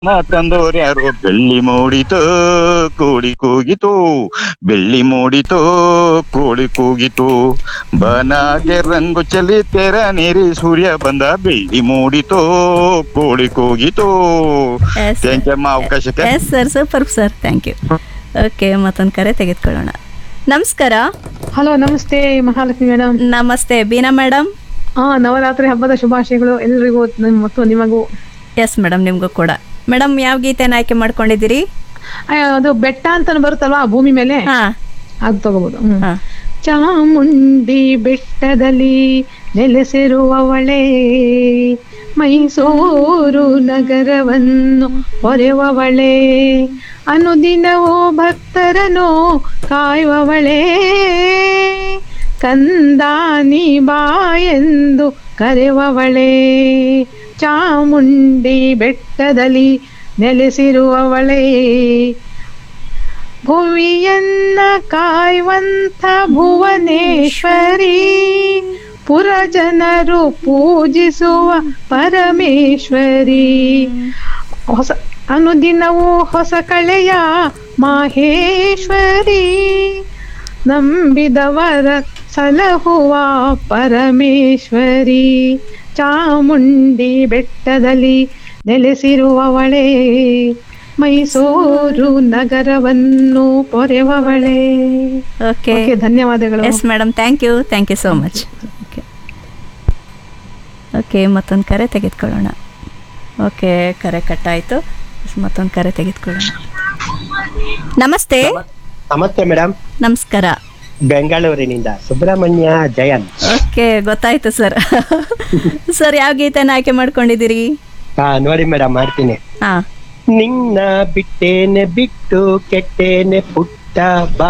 ನಾ ತಂದೋರ್ ಯಾರು ಬೆಳ್ಳಿ ಮೂಡಿತೋ ಕೋಳಿ ಕೂಗಿತು ಬೆಳ್ಳಿ ಮೂಡಿತೋ ಕೋಳಿ ಕೂಗಿತು ಬನಾಗೆ ರಂಗು ಚಲಿ ತೆರ ನೀರಿ ಸೂರ್ಯ ಬಂದ ಬೆಳ್ಳಿ ಮೂಡಿತೋ ಕೋಳಿ ಕೂಗಿತು ಎಸ್ ಥ್ಯಾಂಕ್ ಯು ಅಮ್ಮ ಅವಕಾಶಕ್ಕೆ yes sir super sir thank you okay ಮತ್ತೊಂದು ಕರೆ ತೆಗೆದುಕೊಳ್ಳೋಣ ನಮಸ್ಕಾರ ಹಲೋ ನಮಸ್ತೆ ಮಹಾಲಕ್ಷ್ಮಿ ಮೇಡಮ್ ನಮಸ್ತೆ ಬೀನಾ ಮೇಡಮ್ ಹಾ ನವರಾತ್ರಿ ಹಬ್ಬದ ಶುಭಾಶಯಗಳು ಎಲ್ರಿಗೂ ನಿಮ್- ಮತ್ತು ನಿಮಗೂ ಎಸ್ ಮೇಡಮ್ ನಿಮಗೂ ಕೂಡ ಮೇಡಮ್ ಯಾವ ಗೀತೆನ ಆಯ್ಕೆ ಮಾಡ್ಕೊಂಡಿದ್ದೀರಿ ಆ, ಅದು ಬೆಟ್ಟ ಅಂತ ಬರುತ್ತಲ್ವಾ ಆ ಭೂಮಿ ಮೇಲೆ ಹಾ ಅದು ತಗೋಬಹುದು ಹ್ಮ್. ಹಾ ಚಾಮುಂಡಿ ಬೆಟ್ಟದಲ್ಲಿ ನೆಲೆಸಿರುವವಳೇ ಮೈಸೂರು ನಗರವನ್ನು ಹೊರೆವವಳೇ ಅನುದಿನವೂ ಭಕ್ತರನ್ನು ಕಾಯುವವಳೇ ಕಂದಾನಿ ಬಾ ಎಂದು ಕರೆವವಳೇ ಚಾಮುಂಡಿ ಬೆಟ್ಟದಲ್ಲಿ ನೆಲೆಸಿರುವವಳೇ ಭುವಿಯನ್ನ ಕಾಯುವಂಥ ಭುವನೇಶ್ವರಿ ಪುರ ಜನರು ಪೂಜಿಸುವ ಪರಮೇಶ್ವರಿ ಹೊಸ ಅನುದಿನವೂ ಹೊಸ ಕಳೆಯ ಮಾಹೇಶ್ವರಿ ನಂಬಿದವರ ಸಲಹುವ ಪರಮೇಶ್ವರಿ ಚಾಮುಂಡಿ ಬೆಟ್ಟದಲ್ಲಿ ನೆಲೆಸಿರುವವಳೇ ಮೈಸೂರು ನಗರವನ್ನು ಪೊರೆವವಳೇ ಓಕೆ ಓಕೆ ಧನ್ಯವಾದಗಳು yes madam thank you thank you so much okay okay ಮತ್ತೊಂದು ಕರೆ ತೆಗೆದುಕೊಳ್ಳೋಣ ಓಕೆ ಕರೆ ಕಟ್ಟಾಯಿತು ಮತ್ತೊಂದು ಕರೆ ತೆಗೆದುಕೊಳ್ಳೋಣ ನಮಸ್ತೆ ನಮಸ್ತೆ ಮೇಡಮ್ ನಮಸ್ಕಾರ ಬೆಂಗಳೂರಿನಿಂದ ಸುಬ್ರಹ್ಮಣ್ಯ ಜಯನ್ ಓಕೆ ಗೊತ್ತಾಯ್ತು ಸರ್ ಸರ್ ಯಾವ ಗೀತೆನ ಆಯ್ಕೆ ಮಾಡ್ಕೊಂಡಿದ್ದೀರಿ ಹಾ ನೋಡಿ ಮೇಡಮ್ ಮಾಡ್ತೀನಿ ಹಾಂ ನಿನ್ನ ಬಿಟ್ಟೇನೆ ಬಿಟ್ಟು ಕೆಟ್ಟೇನೆ ಪುಟ್ಟ ಬಾ